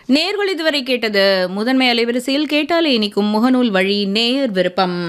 நேர்கள் இதுவரை கேட்டது முதன்மை அலைவரிசையில் கேட்டாலே இனிக்கும் முகநூல் வழி நேயர் விருப்பம்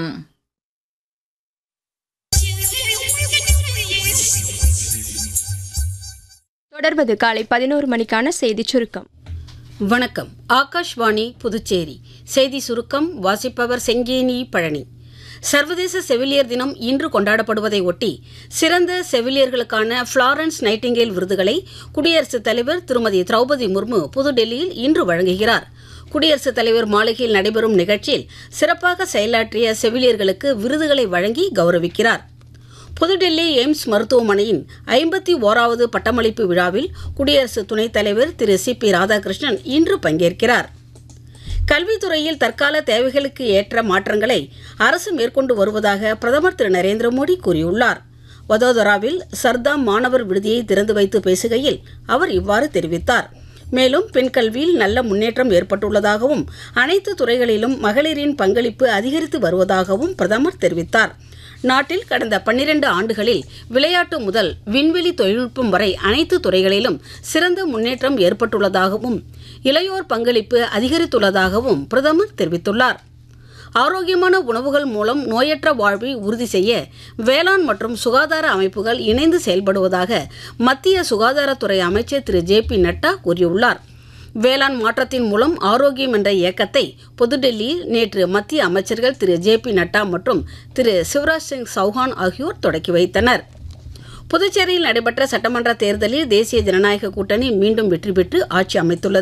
தொடர்வது காலை பதினோரு மணிக்கான செய்திச் சுருக்கம் வணக்கம் ஆகாஷ்வாணி புதுச்சேரி செய்தி சுருக்கம் வாசிப்பவர் செங்கேனி பழனி சர்வதேச செவிலியர் தினம் இன்று கொண்டாடப்படுவதை ஒட்டி சிறந்த செவிலியர்களுக்கான ஃப்ளாரன்ஸ் நைட்டிங்கேல் விருதுகளை குடியரசுத் தலைவர் திருமதி திரௌபதி முர்மு புதுடெல்லியில் இன்று வழங்குகிறார் குடியரசுத் தலைவர் மாளிகையில் நடைபெறும் நிகழ்ச்சியில் சிறப்பாக செயலாற்றிய செவிலியர்களுக்கு விருதுகளை வழங்கி கௌரவிக்கிறார் புதுடெல்லி எய்ம்ஸ் மருத்துவமனையின் ஐம்பத்தி ஓராவது பட்டமளிப்பு விழாவில் குடியரசு துணைத் தலைவர் திரு சி பி ராதாகிருஷ்ணன் இன்று பங்கேற்கிறார் கல்வித்துறையில் தற்கால தேவைகளுக்கு ஏற்ற மாற்றங்களை அரசு மேற்கொண்டு வருவதாக பிரதமர் திரு நரேந்திர மோடி கூறியுள்ளார் வதோதராவில் சர்தாம் மாணவர் விடுதியை திறந்து வைத்து பேசுகையில் அவர் இவ்வாறு தெரிவித்தார் மேலும் பெண் கல்வியில் நல்ல முன்னேற்றம் ஏற்பட்டுள்ளதாகவும் அனைத்து துறைகளிலும் மகளிரின் பங்களிப்பு அதிகரித்து வருவதாகவும் பிரதமர் தெரிவித்தார் நாட்டில் கடந்த பன்னிரண்டு ஆண்டுகளில் விளையாட்டு முதல் விண்வெளி தொழில்நுட்பம் வரை அனைத்து துறைகளிலும் சிறந்த முன்னேற்றம் ஏற்பட்டுள்ளதாகவும் இளையோர் பங்களிப்பு அதிகரித்துள்ளதாகவும் பிரதமர் தெரிவித்துள்ளார் ஆரோக்கியமான உணவுகள் மூலம் நோயற்ற வாழ்வை உறுதி செய்ய வேளாண் மற்றும் சுகாதார அமைப்புகள் இணைந்து செயல்படுவதாக மத்திய சுகாதாரத்துறை அமைச்சர் திரு ஜே பி நட்டா கூறியுள்ளார் வேளாண் மாற்றத்தின் மூலம் ஆரோக்கியம் என்ற இயக்கத்தை புதுடெல்லியில் நேற்று மத்திய அமைச்சர்கள் திரு ஜே பி நட்டா மற்றும் திரு சிவராஜ் சிங் சௌஹான் ஆகியோர் தொடக்கி வைத்தனர் புதுச்சேரியில் நடைபெற்ற சட்டமன்ற தேர்தலில் தேசிய ஜனநாயக கூட்டணி மீண்டும் வெற்றி பெற்று ஆட்சி அமைத்துள்ளது